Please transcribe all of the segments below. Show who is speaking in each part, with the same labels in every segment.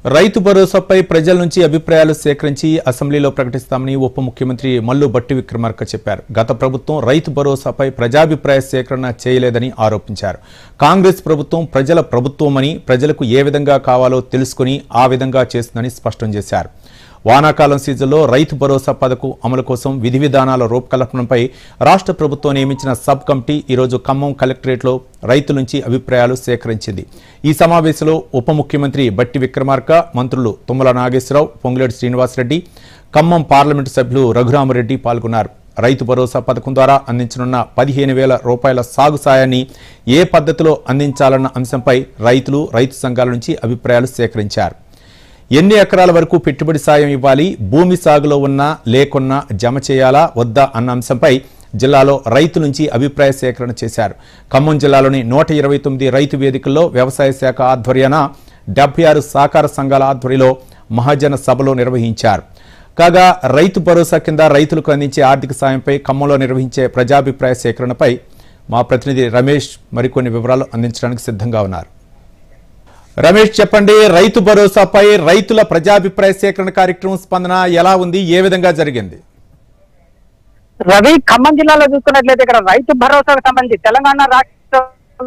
Speaker 1: రైతు భరోసాపై ప్రజల నుంచి అభిప్రాయాలు సేకరించి అసెంబ్లీలో ప్రకటిస్తామని ఉప ముఖ్యమంత్రి మల్లు బట్టి విక్రమార్క చెప్పారు గత ప్రభుత్వం రైతు భరోసాపై ప్రజాభిప్రాయ సేకరణ చేయలేదని ఆరోపించారు కాంగ్రెస్ ప్రభుత్వం ప్రజల ప్రభుత్వమని ప్రజలకు ఏ విధంగా కావాలో తెలుసుకుని ఆ విధంగా చేస్తుందని స్పష్టం చేశారు వానాకాలం సీజన్లో రైతు భరోసా పథకం అమలు కోసం విధి విధానాల రూపకల్పనపై రాష్ట్ర ప్రభుత్వం నియమించిన సబ్ కమిటీ ఈరోజు ఖమ్మం కలెక్టరేట్లో రైతుల నుంచి అభిప్రాయాలు సేకరించింది ఈ సమావేశంలో ఉప ముఖ్యమంత్రి బట్టి విక్రమార్క మంత్రులు తుమ్మల నాగేశ్వరరావు పొంగులేటి శ్రీనివాసరెడ్డి ఖమ్మం పార్లమెంటు సభ్యులు రఘురామరెడ్డి పాల్గొన్నారు రైతు భరోసా పథకం ద్వారా అందించనున్న పదిహేను వేల రూపాయల సాగు సాయాన్ని ఏ పద్ధతిలో అందించాలన్న అంశంపై రైతులు రైతు సంఘాల నుంచి అభిప్రాయాలు సేకరించారు ఎన్ని ఎకరాల వరకు పెట్టుబడి సాయం ఇవ్వాలి భూమి సాగులో ఉన్నా లేకున్నా జమ చేయాలా వద్దా అన్న అంశంపై జిల్లాలో రైతు నుంచి అభిప్రాయ సేకరణ చేశారు ఖమ్మం జిల్లాలోని నూట ఇరవై తొమ్మిది రైతు వేదికల్లో వ్యవసాయ శాఖ ఆధ్వర్యాన డెబ్బై ఆరు సహకార సంఘాల ఆధ్వర్యంలో మహాజన సభలో నిర్వహించారు కాగా రైతు భరోసా కింద రైతులకు అందించే ఆర్థిక సాయంపై ఖమ్మంలో నిర్వహించే ప్రజాభిప్రాయ సేకరణపై మా ప్రతినిధి రమేష్ మరికొన్ని వివరాలు అందించడానికి సిద్ధంగా ఉన్నారు రమేష్ చెప్పండి రైతు భరోసాపై రైతుల ప్రజాభిప్రాయ సేకరణ కార్యక్రమం స్పందన ఎలా ఉంది ఏ విధంగా జరిగింది
Speaker 2: రవి ఖమ్మం జిల్లాలో చూసుకున్నట్లయితే ఇక్కడ రైతు భరోసాకు సంబంధించి తెలంగాణ రాష్ట్ర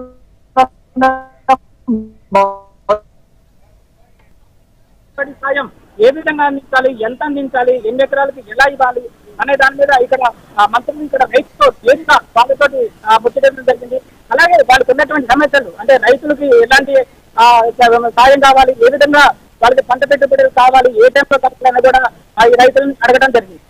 Speaker 2: పెట్టుబడి సాయం ఏ విధంగా అందించాలి ఎంత అందించాలి ఎన్ని ఎకరాలకి ఎలా ఇవ్వాలి అనే దాని మీద ఇక్కడ ఆ, మంత్రులు ఇక్కడ రైతుతో నేరుగా వాళ్ళతో ముచ్చటం జరిగింది అలాగే వాళ్ళకి ఉన్నటువంటి సమస్యలు అంటే రైతులకి ఎలాంటి ఆ, సాయం కావాలి ఏ విధంగా వాళ్ళకి పంట పెట్టుబడులు కావాలి ఏ టైంలో కావాలని కూడా ఆ, ఈ రైతులను అడగడం జరిగింది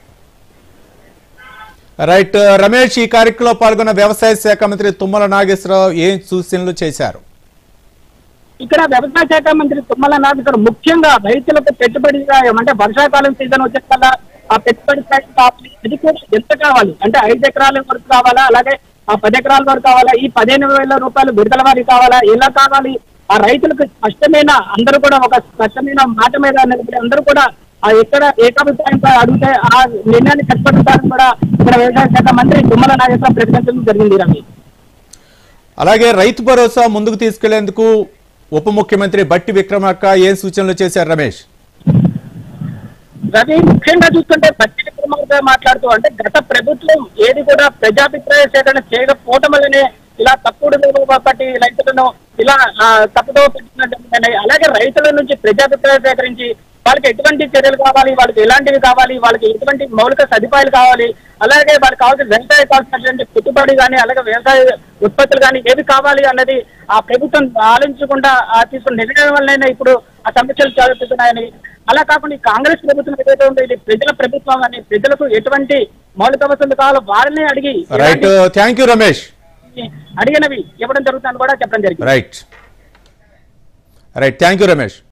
Speaker 1: రైట్ రమేష్ ఈ కార్యక్రమంలో పాల్గొన్న వ్యవసాయ శాఖ మంత్రి తుమ్మల నాగేశ్వరరావు ఏం సూచనలు చేశారు
Speaker 2: ఇక్కడ వ్యవసాయ శాఖ మంత్రి తుమ్మల నాగేశ్వర ముఖ్యంగా రైతులకు పెట్టుబడి సాయం అంటే వర్షాకాలం సీజన్ వచ్చే కల్లా ఆ పెట్టుబడి సాయం కావాలి అది కూడా ఎంత కావాలి అంటే ఐదు ఎకరాల వరకు కావాలా అలాగే ఆ పది ఎకరాల వరకు కావాలా ఈ పదిహేను వేల రూపాయలు విడుదల వారికి కావాలా ఎలా కావాలి ఆ రైతులకు స్పష్టమైన అందరూ కూడా ఒక స్పష్టమైన మాట మీద నిలబడి అందరూ కూడా ఆ ఎక్కడ ఏకాభిప్రాయంతో అడిగితే ఆ నిర్ణయాన్ని కట్టుబడతారని కూడా ఇక్కడ వ్యవసాయ శాఖ మంత్రి తుమ్మల నాగేశ్వర ప్రకటించడం జరిగింది రవి
Speaker 1: అలాగే రైతు భరోసా ముందుకు తీసుకెళ్లేందుకు ఉప ముఖ్యమంత్రి బట్టి విక్రమార్క ఏం సూచనలు చేశారు రమేష్
Speaker 2: రవి ముఖ్యంగా చూస్తుంటే పచ్చి విక్రమార్క మాట్లాడుతూ అంటే గత ప్రభుత్వం ఏది కూడా ప్రజాభిప్రాయ సేకరణ చేయకపోవటం వల్లనే ఇలా తప్పుడు బట్టి రైతులను ఇలా ఆ, తప్పుదో పెట్టినట్టు అలాగే రైతుల నుంచి ప్రజాభిప్రాయం సేకరించి వాళ్ళకి ఎటువంటి చర్యలు కావాలి వాళ్ళకి ఎలాంటివి కావాలి వాళ్ళకి ఎటువంటి మౌలిక సదుపాయాలు కావాలి అలాగే వాళ్ళకి కావాల్సిన వ్యవసాయ కావాల్సినటువంటి పెట్టుబడి కానీ అలాగే వ్యవసాయ ఉత్పత్తులు కానీ ఏవి కావాలి అన్నది ఆ ప్రభుత్వం ఆలోచించకుండా ఆ తీసుకున్న నిర్ణయం వల్లనే ఇప్పుడు ఆ సమస్యలు చదువుతున్నాయని అలా కాకుండా ఈ కాంగ్రెస్ ప్రభుత్వం ఏదైతే ఉందో ఇది ప్రజల ప్రభుత్వం అని ప్రజలకు ఎటువంటి మౌలిక వసతులు కావాలో వారిని అడిగి
Speaker 1: రైట్ థ్యాంక్ యూ రమేష్
Speaker 2: అడిగినవి ఇవ్వడం జరుగుతుందని కూడా చెప్పడం జరిగింది
Speaker 1: right right thank you Ramesh